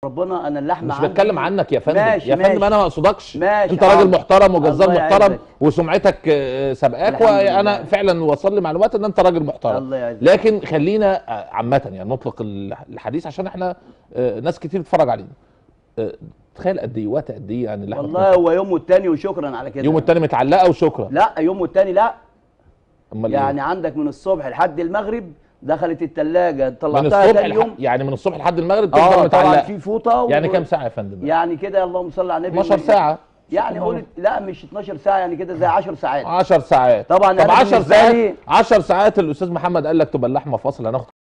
ربنا انا اللحمه مش عندي- بتكلم عنك يا فندم ماشي يا فندم ماشي. انا ما اقصدكش ماشي انت راجل حاضر. محترم وجزار الله محترم يعزك. وسمعتك آه، سابقاك الحمد وانا لله. فعلا وصل لي معلومات ان انت راجل محترم الله يعزك. لكن خلينا آه، عامه يعني نطلق الح- الحديث عشان احنا آه، ناس كتير بتتفرج علينا آه، تخيل قد ايه وقت قد ايه يعني اللحمه والله هو يوم والتاني وشكرا على كده يوم التاني متعلقه وشكرا لا يوم والتاني لا امال يعني إيه؟ عندك من الصبح لحد المغرب دخلت الثلاجه من طلعتها الصبح تاني الح... يوم يعني من الصبح لحد المغرب تفضل اه طبعا متعلقه في فوطه و... يعني كام ساعه يا فندم يعني كده اللهم صل على النبي 12 ساعه يعني قلت لا مش 12 ساعه يعني كده زي 10 ساعات 10 ساعات طبعا طب أنا 10 بالنسبة ساعات لي- 10 ساعات الاستاذ محمد قال لك تبقى اللحمه فاصل هناخد